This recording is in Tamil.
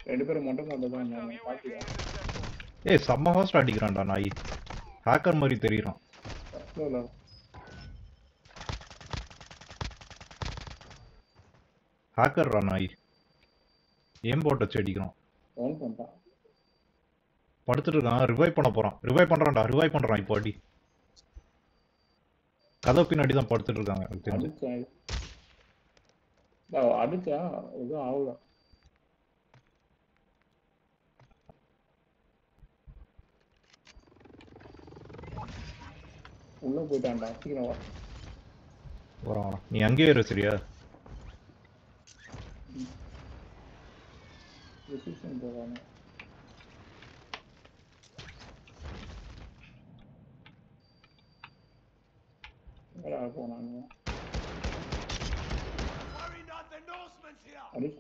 ரெண்டு பேரும் மொட்டை மாட்டை தான் இருந்தாங்க பாத்தியா ஏய் செம்ம ஹாஸ்ட் அடிக்கிறான்டா நாய் ஹேக்கர் மாதிரி தெரியுறான் இல்ல இல்ல ஹேக்கர்ரா நாய் ஏம் போட்டு வச்சு அடிக்கிறான் ஃபோன் பண்ணிட்டான் படுத்துட்டு இருக்கான் ரிவைவ் பண்ண போறான் ரிவைவ் பண்றான்டா ரிவைவ் பண்றான் இப்போ அடி கதவு பின்னாடி தான் படுத்துட்டு இருக்காங்க எனக்கு தெரிஞ்சு அடிச்சேன் அடிச்சா எதுவும் ஆகல உள்ள போயிட்டான்டா சீக்கிரம் வா வரான் வரான் நீ அங்கேயே இரு சரியா ரிசப்ஷன் போவாங்க போனாங்க Worry not, the Norseman's here! அடி